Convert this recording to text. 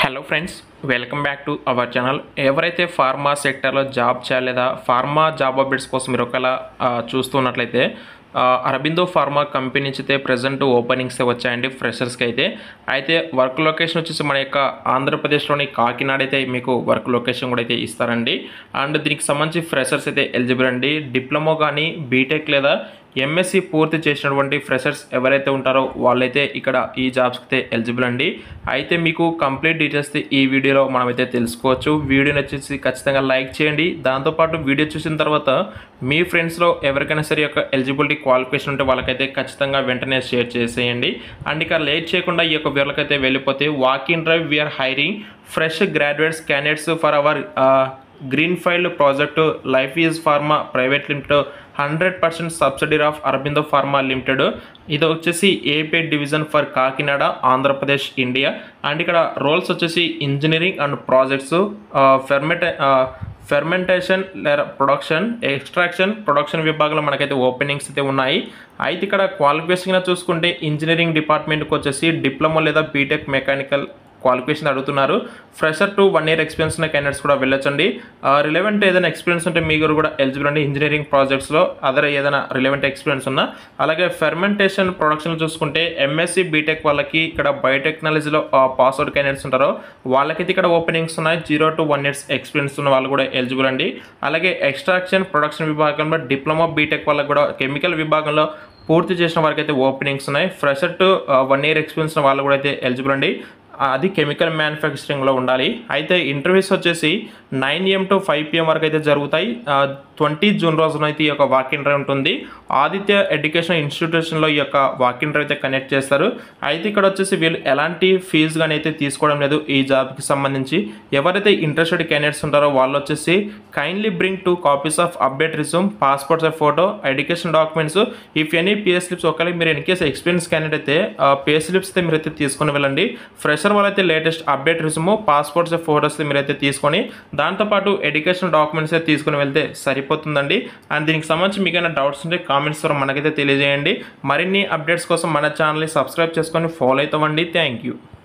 hello friends welcome back to our channel ఎవరైతే pharma సెక్టర్లో job చేయలేదా ఫార్మా జాబ్ అప్డేట్స్ కోసం మీరు ఒకవేళ ఆ, చూస్తున్నట్లయితే ఆ, అరబిందో ఫార్మా కంపెనీ నుంచి అయితే ప్రజెంట్ ఓపెనింగ్స్ వచ్చాయండి ఫ్రెషర్స్కి అయితే అయితే వర్క్ లొకేషన్ వచ్చేసి మన యొక్క ఆంధ్రప్రదేశ్లోని కాకినాడ అయితే మీకు వర్క్ లొకేషన్ కూడా అయితే ఇస్తారండి అండ్ దీనికి సంబంధించి ఫ్రెషర్స్ అయితే ఎలిజిబుల్ అండి డిప్లొమా కానీ బీటెక్ లేదా ఎంఎస్సి పూర్తి చేసినటువంటి ఫ్రెషర్స్ ఎవరైతే ఉంటారో వాళ్ళైతే ఇక్కడ ఈ జాబ్స్కి అయితే ఎలిజిబుల్ అండి అయితే మీకు కంప్లీట్ డీటెయిల్స్ ఈ వీడియోలో మనమైతే తెలుసుకోవచ్చు వీడియోని వచ్చేసి ఖచ్చితంగా లైక్ చేయండి దాంతోపాటు వీడియో చూసిన తర్వాత మీ ఫ్రెండ్స్లో ఎవరికైనా సరే యొక్క ఎలిజిబిలిటీ క్వాలిఫికేషన్ ఉంటే వాళ్ళకైతే ఖచ్చితంగా వెంటనే షేర్ చేసేయండి అండ్ ఇక లేట్ చేయకుండా ఈ యొక్క వీళ్ళకైతే వెళ్ళిపోతే walk in drive we are hiring fresh graduates candidates for our green field project life is pharma private limited hundred percent subsidy of Aurobindo pharma limited ఇది వచ్చేసి AP division for Kakinada Andhra Pradesh India and ఇక్కడ roles వచ్చేసి engineering and projects ఫెర్మెట fermentation లేదా production extraction production విభాగంలో మనకైతే openings అయితే ఉన్నాయి అయితే ఇక్కడ క్వాలిఫికేషన్ చూసుకుంటే ఇంజనీరింగ్ డిపార్ట్మెంట్కి వచ్చేసి డిప్లొమా లేదా బీటెక్ మెకానికల్ క్వాలిఫికేషన్ అడుగుతున్నారు fresher to one year experience ఉన్న క్యాండిడేట్స్ కూడా వెళ్ళొచ్చండి రిలవెంట్ ఏదైనా ఎక్స్పీరియన్స్ ఉంటే మీరు కూడా ఎలిజిబుల్ అండి ఇంజనీరింగ్ ప్రాజెక్ట్స్లో అదర్ ఏదైనా రిలవెంట్ ఎక్స్పీరియన్స్ ఉన్నా అలాగే ఫెర్మెంటేషన్ ప్రొడక్షన్ చూసుకుంటే ఎంఎస్సి బీటెక్ వాళ్ళకి ఇక్కడ బయోటెక్నాలజీలో పాస్ అవుట్ క్యాండిడేట్స్ ఉంటారో వాళ్ళకైతే ఇక్కడ ఓపెనింగ్స్ ఉన్నాయి zero to one years experience ఉన్న వాళ్ళు కూడా ఎలిజిబుల్ అండి అలాగే ఎక్స్ట్రాక్షన్ ప్రొడక్షన్ విభాగంలో డిప్లొమా బీటెక్ వాళ్ళకి కూడా కెమికల్ విభాగంలో పూర్తి చేసిన వారికి అయితే ఓపెనింగ్స్ ఉన్నాయి fresher to one year experience ఉన్న వాళ్ళు కూడా అయితే ఎలిజిబుల్ అండి ఆ, అది కెమికల్ మ్యానుఫ్యాక్చరింగ్లో ఉండాలి అయితే ఇంటర్వ్యూస్ వచ్చేసి nine AM to five PM వరకు అయితే జరుగుతాయి ట్వంటీ జూన్ రోజున అయితే ఈ యొక్క వాక్ ఇన్ డ్రైవ్ ఉంటుంది ఆదిత్య ఎడ్యుకేషన్ ఇన్స్టిట్యూషన్లో ఈ యొక్క వాక్ ఇన్ డ్రైవ్ అయితే కనెక్ట్ చేస్తారు అయితే ఇక్కడ వచ్చేసి వీళ్ళు ఎలాంటి ఫీజు కానీ అయితే తీసుకోవడం లేదు ఈ జాబ్కి సంబంధించి ఎవరైతే ఇంట్రెస్టెడ్ క్యాండిడేట్స్ ఉంటారో వాళ్ళు వచ్చేసి kindly bring two copies of update resume passports of photo education documents if any pay slips ఒకవేళ మీరు ఇన్ కేస్ ఎక్స్పీరియన్స్ క్యాండిడేట్ అయితే పే స్లిప్స్ అయితే మీరైతే తీసుకొని వెళ్ళండి ఫ్రెషర్ వాళ్ళైతే latest update resume passports photos మీరైతే తీసుకొని దాంతోపాటు ఎడ్యుకేషన్ డాక్యుమెంట్స్ అయితే తీసుకొని వెళ్తే సరిపోతుందండి అండ్ దీనికి సంబంధించి మీకు ఏమైనా డౌట్స్ ఉంటే కామెంట్స్ ద్వారా మనకైతే తెలియజేయండి మరిన్ని అప్డేట్స్ కోసం మన ఛానల్ని సబ్స్క్రైబ్ చేసుకొని ఫాలో అవుతామండి థ్యాంక్ యూ